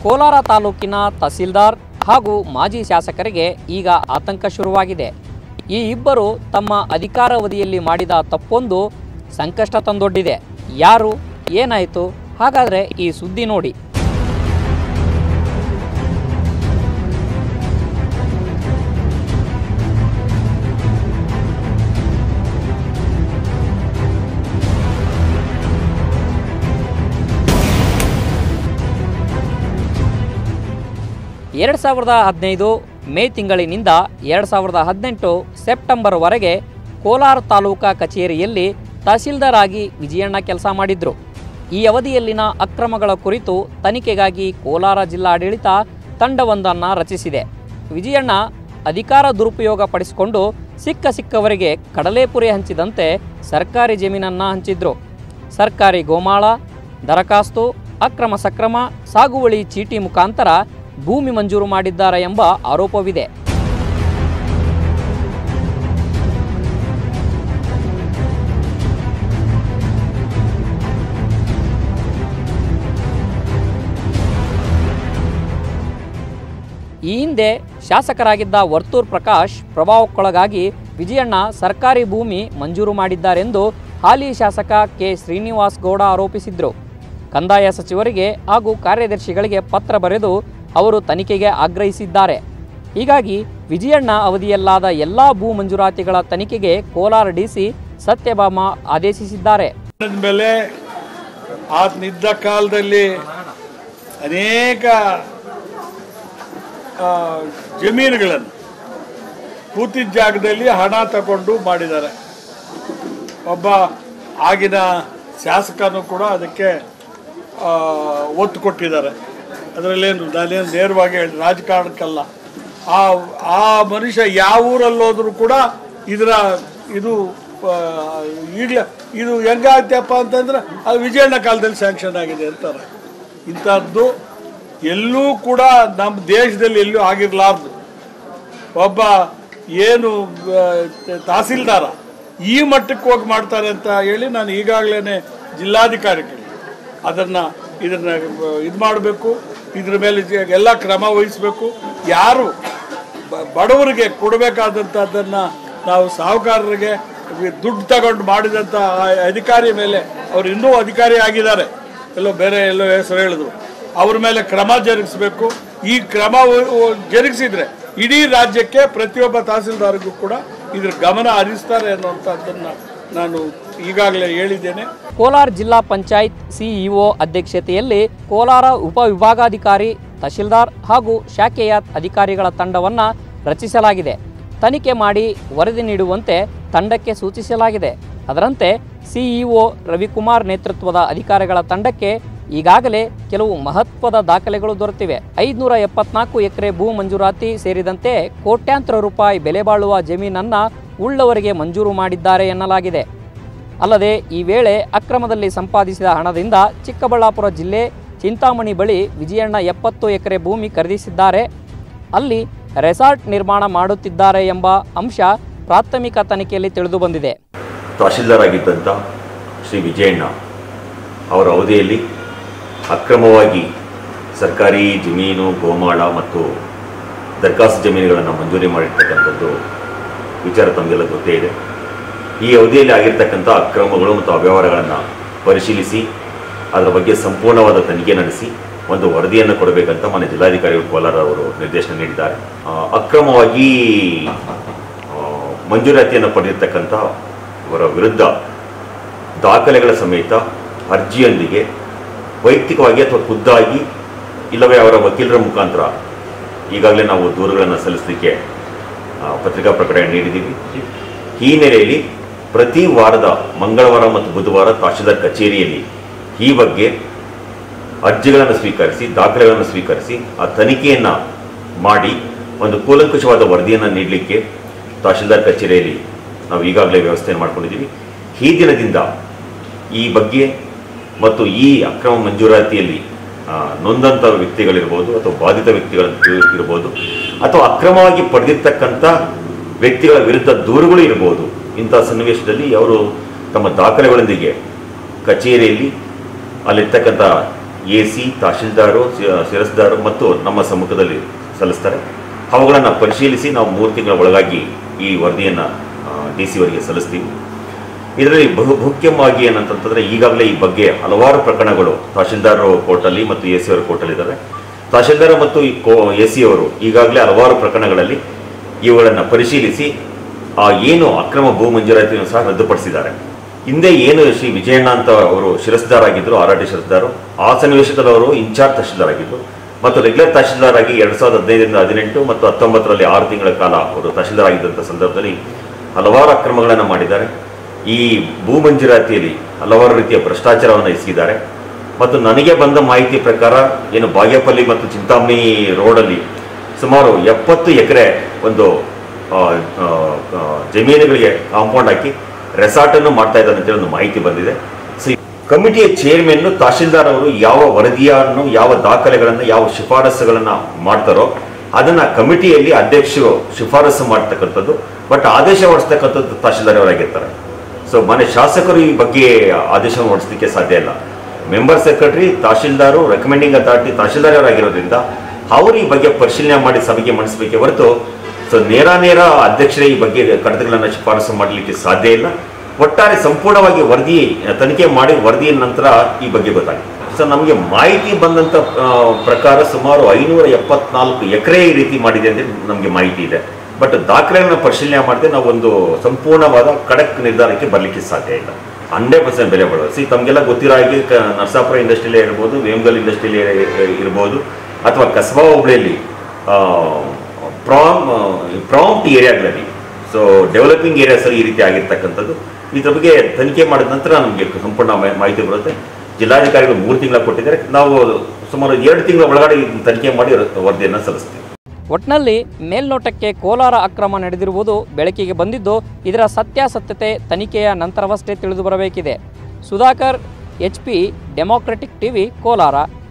ಕೋಲಾರ ತಾಲೂಕಿನ ತಹಸೀಲ್ದಾರ್ ಹಾಗೂ ಮಾಜಿ ಶಾಸಕರಿಗೆ ಈಗ ಆತಂಕ ಶುರುವಾಗಿದೆ ಈ ಇಬ್ಬರು ತಮ್ಮ ಅಧಿಕಾರಾವಧಿಯಲ್ಲಿ ಮಾಡಿದ ತಪ್ಪೊಂದು ಸಂಕಷ್ಟ ತಂದೊಡ್ಡಿದೆ ಯಾರು ಏನಾಯಿತು ಹಾಗಾದರೆ ಈ ಸುದ್ದಿ ನೋಡಿ ಎರಡು ಸಾವಿರದ ಹದಿನೈದು ಮೇ ತಿಂಗಳಿನಿಂದ ಎರಡು ಸಾವಿರದ ಹದಿನೆಂಟು ಸೆಪ್ಟೆಂಬರ್ವರೆಗೆ ಕೋಲಾರ ತಾಲೂಕಾ ಕಚೇರಿಯಲ್ಲಿ ತಹಸೀಲ್ದಾರ್ ಆಗಿ ವಿಜಯಣ್ಣ ಕೆಲಸ ಮಾಡಿದ್ರು ಈ ಅವಧಿಯಲ್ಲಿನ ಅಕ್ರಮಗಳ ಕುರಿತು ತನಿಖೆಗಾಗಿ ಕೋಲಾರ ಜಿಲ್ಲಾಡಳಿತ ತಂಡವೊಂದನ್ನು ರಚಿಸಿದೆ ವಿಜಯಣ್ಣ ಅಧಿಕಾರ ದುರುಪಯೋಗ ಪಡಿಸಿಕೊಂಡು ಸಿಕ್ಕ ಸಿಕ್ಕವರಿಗೆ ಕಡಲೆಪುರಿ ಹಂಚಿದಂತೆ ಸರ್ಕಾರಿ ಜಮೀನನ್ನು ಹಂಚಿದ್ರು ಸರ್ಕಾರಿ ಗೋಮಾಳ ದರಖಾಸ್ತು ಅಕ್ರಮ ಸಕ್ರಮ ಸಾಗುವಳಿ ಚೀಟಿ ಮುಖಾಂತರ ಭೂಮಿ ಮಂಜೂರು ಮಾಡಿದ್ದಾರೆ ಎಂಬ ಆರೋಪವಿದೆ ಈ ಹಿಂದೆ ಶಾಸಕರಾಗಿದ್ದ ವರ್ತೂರ್ ಪ್ರಕಾಶ್ ಪ್ರಭಾವಕ್ಕೊಳಗಾಗಿ ವಿಜಯಣ್ಣ ಸರ್ಕಾರಿ ಭೂಮಿ ಮಂಜೂರು ಮಾಡಿದ್ದಾರೆಂದು ಹಾಲಿ ಶಾಸಕ ಕೆ ಶ್ರೀನಿವಾಸ್ ಗೌಡ ಆರೋಪಿಸಿದ್ರು ಕಂದಾಯ ಸಚಿವರಿಗೆ ಹಾಗೂ ಕಾರ್ಯದರ್ಶಿಗಳಿಗೆ ಪತ್ರ ಬರೆದು ಅವರು ತನಿಖೆಗೆ ಆಗ್ರಹಿಸಿದ್ದಾರೆ ಹೀಗಾಗಿ ವಿಜಯಣ್ಣ ಅವಧಿಯಲ್ಲಾದ ಎಲ್ಲ ಭೂ ಮಂಜೂರಾತಿಗಳ ತನಿಖೆಗೆ ಕೋಲಾರ ಡಿಸಿ ಸತ್ಯಭಾಮ ಆದೇಶಿಸಿದ್ದಾರೆ ಮೇಲೆ ಆತನಿದ್ದ ಕಾಲದಲ್ಲಿ ಅನೇಕ ಆ, ಜಮೀನುಗಳನ್ನು ಕೂತಿದ್ದ ಜಾಗದಲ್ಲಿ ಹಣ ತಗೊಂಡು ಮಾಡಿದ್ದಾರೆ ಒಬ್ಬ ಆಗಿನ ಶಾಸಕನು ಕೂಡ ಅದಕ್ಕೆ ಆ, ಒತ್ತು ಕೊಟ್ಟಿದ್ದಾರೆ ಅದರಲ್ಲೇನು ನಾನೇನು ನೇರವಾಗಿ ಹೇಳಿ ರಾಜಕಾರಣಕ್ಕಲ್ಲ ಆ ಆ ಮನುಷ್ಯ ಯಾವ ಊರಲ್ಲೋದ್ರೂ ಕೂಡ ಇದರ ಇದು ಈಗಲೇ ಇದು ಹೆಂಗಾಗ್ತಪ್ಪ ಅಂತಂದ್ರೆ ಅದು ವಿಜಯಣ್ಣ ಕಾಲದಲ್ಲಿ ಸ್ಯಾಂಕ್ಷನ್ ಆಗಿದೆ ಅಂತಾರೆ ಇಂಥದ್ದು ಎಲ್ಲೂ ಕೂಡ ನಮ್ಮ ದೇಶದಲ್ಲಿ ಎಲ್ಲೂ ಆಗಿರಲಾರ್ದು ಒಬ್ಬ ಏನು ಆ, ತಹಸೀಲ್ದಾರ ಈ ಮಟ್ಟಕ್ಕೆ ಹೋಗಿ ಮಾಡ್ತಾರೆ ಅಂತ ಹೇಳಿ ನಾನು ಈಗಾಗಲೇ ಜಿಲ್ಲಾಧಿಕಾರಿಗಳಿಗೆ ಅದನ್ನ ಇದನ್ನ ಇದು ಮಾಡಬೇಕು ಇದ್ರ ಮೇಲೆ ಜ- ಎಲ್ಲ ಕ್ರಮ ವಹಿಸಬೇಕು ಯಾರು ಬ- ಬಡವರಿಗೆ ಕೊಡಬೇಕಾದಂಥದ್ದನ್ನ ನಾವು ಸಾಹುಕಾರರಿಗೆ ದುಡ್ಡು ತಗೊಂಡು ಮಾಡಿದಂಥ ಆ ಅಧಿಕಾರಿ ಮೇಲೆ ಅವರು ಇನ್ನೂ ಅಧಿಕಾರಿ ಆಗಿದ್ದಾರೆ ಎಲ್ಲೋ ಬೇರೆ ಎಲ್ಲೋ ಹೆಸರು ಹೇಳಿದ್ರು ಅವ್ರ ಮೇಲೆ ಕ್ರಮ ಜರುಗಿಸಬೇಕು ಈ ಕ್ರಮ ಒ- ಒ- ಜರುಗಿಸಿದ್ರೆ ಇಡೀ ರಾಜ್ಯಕ್ಕೆ ಪ್ರತಿಯೊಬ್ಬ ತಹಸೀಲ್ದಾರ್ಗೂ ಕೂಡ ಇದ್ರ ಗಮನ ಹರಿಸ್ತಾರೆ ಅನ್ನುವಂಥದ್ದನ್ನ ನಾನು ಈಗಾಗಲೇ ಹೇಳಿದ್ದೇನೆ ಕೋಲಾರ ಜಿಲ್ಲಾ ಪಂಚಾಯತ್ ಸಿಇಒ ಅಧ್ಯಕ್ಷತೆಯಲ್ಲಿ ಕೋಲಾರ ಉಪವಿಭಾಗಾಧಿಕಾರಿ ತಹಶೀಲ್ದಾರ್ ಹಾಗೂ ಶಾಖೆಯ ಅಧಿಕಾರಿಗಳ ತಂಡವನ್ನು ರಚಿಸಲಾಗಿದೆ ತನಿಖೆ ಮಾಡಿ ವರದಿ ನೀಡುವಂತೆ ತಂಡಕ್ಕೆ ಸೂಚಿಸಲಾಗಿದೆ ಅದರಂತೆ ಸಿಇಒ ರವಿಕುಮಾರ್ ನೇತೃತ್ವದ ಅಧಿಕಾರಿಗಳ ತಂಡಕ್ಕೆ ಈಗಾಗಲೇ ಕೆಲವು ಮಹತ್ವದ ದಾಖಲೆಗಳು ದೊರೆತಿವೆ ಐದುನೂರ ಎಪ್ಪತ್ನಾಲ್ಕು ಎಕರೆ ಭೂ ಮಂಜೂರಾತಿ ಸೇರಿದಂತೆ ಕೋಟ್ಯಾಂತರ ರೂಪಾಯಿ ಬೆಲೆ ಬಾಳುವ ಜಮೀನನ್ನ ಉಳ್ಳವರಿಗೆ ಮಂಜೂರು ಮಾಡಿದ್ದಾರೆ ಎನ್ನಲಾಗಿದೆ ಅಲ್ಲದೆ ಈ ವೇಳೆ ಅಕ್ರಮದಲ್ಲಿ ಸಂಪಾದಿಸಿದ ಹಣದಿಂದ ಚಿಕ್ಕಬಳ್ಳಾಪುರ ಜಿಲ್ಲೆ ಚಿಂತಾಮಣಿ ಬಳಿ ವಿಜಯಣ್ಣ ಎಪ್ಪತ್ತು ಎಕರೆ ಭೂಮಿ ಖರೀದಿಸಿದ್ದಾರೆ ಅಲ್ಲಿ ರೆಸಾರ್ಟ್ ನಿರ್ಮಾಣ ಮಾಡುತ್ತಿದ್ದಾರೆ ಎಂಬ ಅಂಶ ಪ್ರಾಥಮಿಕ ತನಿಖೆಯಲ್ಲಿ ತಿಳಿದುಬಂದಿದೆ ತಹಶೀಲ್ದಾರ್ ಆಗಿದ್ದಂಥ ಶ್ರೀ ವಿಜಯಣ್ಣ ಅವರ ಅವಧಿಯಲ್ಲಿ ಅಕ್ರಮವಾಗಿ ಸರ್ಕಾರಿ ಜಮೀನು ಗೋಮಾಳ ಮತ್ತು ದರ್ಖಾಸ್ತು ಜಮೀನುಗಳನ್ನು ಮಂಜೂರಿ ಮಾಡಿರ್ತಕ್ಕಂಥದ್ದು ವಿಚಾರ ತಮಗೆಲ್ಲ ಗೊತ್ತೇ ಇದೆ ಈ ಅವಧಿಯಲ್ಲಿ ಆಗಿರ್ತಕ್ಕಂಥ ಅಕ್ರಮಗಳು ಮತ್ತು ಅವ್ಯವಹಾರಗಳನ್ನು ಪರಿಶೀಲಿಸಿ ಅದರ ಬಗ್ಗೆ ಸಂಪೂರ್ಣವಾದ ತನಿಖೆ ನಡೆಸಿ ಒಂದು ವರದಿಯನ್ನು ಕೊಡಬೇಕಂತ ಮಾನ್ಯ ಜಿಲ್ಲಾಧಿಕಾರಿಗಳು ಕೋಲಾರ ಅವರು ನಿರ್ದೇಶನ ನೀಡಿದ್ದಾರೆ ಆ, ಅಕ್ರಮವಾಗಿ ಆ, ಮಂಜೂರಾತಿಯನ್ನು ಪಡೆದಿರ್ತಕ್ಕಂಥ ಅವರ ವಿರುದ್ಧ ದಾಖಲೆಗಳ ಸಮೇತ ಅರ್ಜಿಯೊಂದಿಗೆ ವೈಯಕ್ತಿಕವಾಗಿ ಅಥವಾ ಖುದ್ದಾಗಿ ಇಲ್ಲವೇ ಅವರ ವಕೀಲರ ಮುಖಾಂತರ ಈಗಾಗಲೇ ನಾವು ದೂರುಗಳನ್ನು ಸಲ್ಲಿಸಲಿಕ್ಕೆ ಆ, ಪತ್ರಿಕಾ ಪ್ರಕಟಣೆ ನೀಡಿದ್ದೀವಿ ಈ ಹಿನ್ನೆಲೆಯಲ್ಲಿ ಪ್ರತಿ ವಾರದ ಮಂಗಳವಾರ ಮತ್ತು ಬುಧವಾರ ತಹಶೀಲ್ದಾರ್ ಕಚೇರಿಯಲ್ಲಿ ಈ ಬಗ್ಗೆ ಅರ್ಜಿಗಳನ್ನು ಸ್ವೀಕರಿಸಿ ದಾಖಲೆಗಳನ್ನು ಸ್ವೀಕರಿಸಿ ಆ ತನಿಖೆಯನ್ನು ಮಾಡಿ ಒಂದು ಕೂಲಂಕುಷವಾದ ವರದಿಯನ್ನು ನೀಡಲಿಕ್ಕೆ ತಹಶೀಲ್ದಾರ್ ಕಚೇರಿಯಲ್ಲಿ ನಾವು ಈಗಾಗಲೇ ವ್ಯವಸ್ಥೆಯನ್ನು ಮಾಡ್ಕೊಂಡಿದ್ದೀವಿ ಈ ದಿನದಿಂದ ಈ ಬಗ್ಗೆ ಮತ್ತು ಈ ಅಕ್ರಮ ಮಂಜೂರಾತಿಯಲ್ಲಿ ಆ, ನೊಂದಂಥ ವ್ಯಕ್ತಿಗಳಿರ್ಬೋದು ಅಥವಾ ಬಾಧಿತ ವ್ಯಕ್ತಿಗಳ ಇರ್ಬೋದು ಅಥವಾ ಅಕ್ರಮವಾಗಿ ಪಡೆದಿರ್ತಕ್ಕಂಥ ವ್ಯಕ್ತಿಗಳ ವಿರುದ್ಧ ದೂರುಗಳು ಇರ್ಬೋದು ಇಂಥ ಸನ್ನಿವೇಶದಲ್ಲಿ ಅವರು ತಮ್ಮ ದಾಖಲೆಗಳೊಂದಿಗೆ ಕಚೇರಿಯಲ್ಲಿ ಅಲ್ಲಿರ್ತಕ್ಕಂಥ ಎ ಸಿ ತಹಶೀಲ್ದಾರು ಸಿ- ಶಿರಸ್ದಾರು ಮತ್ತು ನಮ್ಮ ಸಮ್ಮುಖದಲ್ಲಿ ಸಲ್ಲಿಸ್ತಾರೆ ಅವುಗಳನ್ನು ಪರಿಶೀಲಿಸಿ ನಾವು ಮೂರು ತಿಂಗಳ ಒಳಗಾಗಿ ಈ ವರದಿಯನ್ನು ಡಿ ಸಿ ಅವರಿಗೆ ಸಲ್ಲಿಸ್ತೀವಿ ಇದರಲ್ಲಿ ಬಹು ಮುಖ್ಯವಾಗಿ ಏನಂತಂತಂದ್ರೆ ಈಗಾಗಲೇ ಈ ಬಗ್ಗೆ ಹಲವಾರು ಪ್ರಕರಣಗಳು ತಹಶೀಲ್ದಾರ್ ಕೋರ್ಟಲ್ಲಿ ಮತ್ತು ಎ ಸಿ ಅವರ ಕೋರ್ಟಲ್ಲಿ ಇದ್ದಾವೆ ತಹಶೀಲ್ದಾರ್ ಮತ್ತು ಈ ಕೋ ಎ ಸಿ ಅವರು ಈಗಾಗಲೇ ಹಲವಾರು ಪ್ರಕರಣಗಳಲ್ಲಿ ಇವುಗಳನ್ನು ಪರಿಶೀಲಿಸಿ ಆ ಏನು ಅಕ್ರಮ ಭೂ ಮಂಜೂರಾತಿಯನ್ನು ಸಹ ರದ್ದುಪಡಿಸಿದ್ದಾರೆ ಹಿಂದೆ ಏನು ಶ್ರೀ ವಿಜಯಣ್ಣ ಅಂತ ಅವರು ಶಿರಸ್ದಾರ್ ಆಗಿದ್ರು ಆರ್ ಆರ್ ಟಿ ಶಿರಸ್ದಾರು ಆ ಸನ್ನಿವೇಶದಲ್ಲಿ ಅವರು ಇನ್ಚಾರ್ಜ್ ತಹಶೀಲ್ದಾರ್ ಆಗಿದ್ರು ಮತ್ತು ರೆಗ್ಯುಲರ್ ತಹಶೀಲ್ದಾರ್ ಆಗಿ ಎರಡ್ ಸಾವಿರದ ಹದಿನೈದರಿಂದ ಹದಿನೆಂಟು ಮತ್ತು ಹತ್ತೊಂಬತ್ತರಲ್ಲಿ ಆರು ತಿಂಗಳ ಕಾಲ ಅವರು ತಹಶೀಲ್ದಾರ್ ಆಗಿದ್ದಂಥ ಸಂದರ್ಭದಲ್ಲಿ ಹಲವಾರು ಅಕ್ರಮಗಳನ್ನು ಮಾಡಿದ್ದಾರೆ ಈ ಭೂ ಮಂಜೂರಾತಿಯಲ್ಲಿ ಹಲವಾರು ರೀತಿಯ ಭ್ರಷ್ಟಾಚಾರವನ್ನು ಎಸಗಿದ್ದಾರೆ ಮತ್ತು ನನಗೆ ಬಂದ ಮಾಹಿತಿ ಪ್ರಕಾರ ಏನು ಬಾಗೇಪಲ್ಲಿ ಮತ್ತು ಚಿಂತಾಮಣಿ ರೋಡಲ್ಲಿ ಸುಮಾರು ಎಪ್ಪತ್ತು ಎಕರೆ ಒಂದು ಆ, ಆ, ಆ, ಜಮೀನುಗಳಿಗೆ ಕಾಂಪೌಂಡ್ ಹಾಕಿ ರೆಸಾರ್ಟನ್ನು ಮಾಡ್ತಾ ಇದ್ದಾರೆ ಅಂತೇಳಿ ಒಂದು ಮಾಹಿತಿ ಬಂದಿದೆ ಸೊ ಈ ಕಮಿಟಿಯ ಚೇರ್ಮನ್ ತಹಶೀಲ್ದಾರ್ ಅವರು ಯಾವ ವರದಿಯನ್ನು ಯಾವ ದಾಖಲೆಗಳನ್ನು ಯಾವ ಶಿಫಾರಸುಗಳನ್ನು ಮಾಡ್ತಾರೋ ಅದನ್ನ ಕಮಿಟಿಯಲ್ಲಿ ಅಧ್ಯಕ್ಷರು ಶಿಫಾರಸು ಮಾಡ್ತಕ್ಕಂಥದ್ದು ಬಟ್ ಆದೇಶ ಹೊರಡಿಸ್ತಕ್ಕಂಥದ್ದು ತಹಶೀಲ್ದಾರ್ ಅವರಾಗಿರ್ತಾರೆ ಸೊ ಮನೆ ಶಾಸಕರು ಈ ಬಗ್ಗೆ ಆದೇಶ ಹೊರಡಿಸಲಿಕ್ಕೆ ಸಾಧ್ಯ ಇಲ್ಲ ಮೆಂಬರ್ ಸೆಕ್ರೆಟರಿ ತಹಶೀಲ್ದಾರು ರೆಕಮೆಂಡಿಂಗ್ ಅಥಾರಿಟಿ ತಹಶೀಲ್ದಾರ್ ಅವರಾಗಿರೋದ್ರಿಂದ ಅವರು ಈ ಬಗ್ಗೆ ಪರಿಶೀಲನೆ ಮಾಡಿ ಸಭೆಗೆ ಮಂಡಿಸಬೇಕೆ ಹೊರತು ಸೊ ನೇರ ನೇರ ಅಧ್ಯಕ್ಷರೇ ಈ ಬಗ್ಗೆ ಕಡತಗಳನ್ನು ಶಿಫಾರಸು ಮಾಡಲಿಕ್ಕೆ ಸಾಧ್ಯ ಇಲ್ಲ ಒಟ್ಟಾರೆ ಸಂಪೂರ್ಣವಾಗಿ ವರದಿ ತನಿಖೆ ಮಾಡಿ ವರದಿಯ ನಂತರ ಈ ಬಗ್ಗೆ ಗೊತ್ತಾಗಿದೆ ಸೊ ನಮಗೆ ಮಾಹಿತಿ ಬಂದಂತ ಆ, ಪ್ರಕಾರ ಸುಮಾರು ಐನೂರ ಎಪ್ಪತ್ನಾಲ್ಕು ಎಕರೆ ಈ ರೀತಿ ಮಾಡಿದೆ ಅಂತ ನಮಗೆ ಮಾಹಿತಿ ಇದೆ ಬಟ್ ದಾಖಲೆಗಳನ್ನ ಪರಿಶೀಲನೆ ಮಾಡದೆ ನಾವು ಒಂದು ಸಂಪೂರ್ಣವಾದ ಖಡಕ್ ನಿರ್ಧಾರಕ್ಕೆ ಬರಲಿಕ್ಕೆ ಸಾಧ್ಯ ಇಲ್ಲ ಹಂಡ್ರೆಡ್ ಪರ್ಸೆಂಟ್ ಬೆಲೆ ಬಾಳೋದು ಸಿ ತಮಗೆಲ್ಲ ಗೊತ್ತಿರೋ ಹಾಗೆ ಕ- ನರಸಾಪುರ ಇಂಡಸ್ಟ್ರಿಯಲ್ಲೇ ಇರ್ಬೋದು ವೇಮಗಲ್ ಇಂಡಸ್ಟ್ರಿಯಲ್ಲೇ ಇರ್ಬೋದು ಅಥವಾ ಕಸ್ಬಾ ಹೋಬಳಿಯಲ್ಲಿ ಪ್ರಾಮ್ ಪ್ರಾಂಪ್ಟ್ ಏರಿಯಾಗಳಲ್ಲಿ ಸೊ ಡೆವಲಪಿಂಗ್ ಏರಿಯಾಸಲ್ಲಿ ಈ ರೀತಿ ಆಗಿರ್ತಕ್ಕಂಥದ್ದು ಇದ್ರ ಬಗ್ಗೆ ತನಿಖೆ ಮಾಡಿದ ನಂತರ ನಮಗೆ ಸಂಪೂರ್ಣ ಮಾ- ಮಾಹಿತಿ ಬರುತ್ತೆ ಜಿಲ್ಲಾಧಿಕಾರಿಗಳು ಮೂರು ತಿಂಗಳ ಕೊಟ್ಟಿದ್ದಾರೆ ನಾವು ಸುಮಾರು ಎರಡು ತಿಂಗಳ ಒಳಗಡೆ ಇದನ್ನ ತನಿಖೆ ಮಾಡಿ ವರದಿಯನ್ನು ಸಲ್ಲಿಸ್ತೀವಿ ಒಟ್ನಲ್ಲಿ ಮೇಲ್ನೋಟಕ್ಕೆ ಕೋಲಾರ ಅಕ್ರಮ ನಡೆದಿರುವುದು ಬೆಳಕಿಗೆ ಬಂದಿದ್ದು ಇದರ ಸತ್ಯಾಸತ್ಯತೆ ತನಿಖೆಯ ನಂತರವಷ್ಟೇ ತಿಳಿದು ಬರಬೇಕಿದೆ Sudhakar H P democratic TV Kolar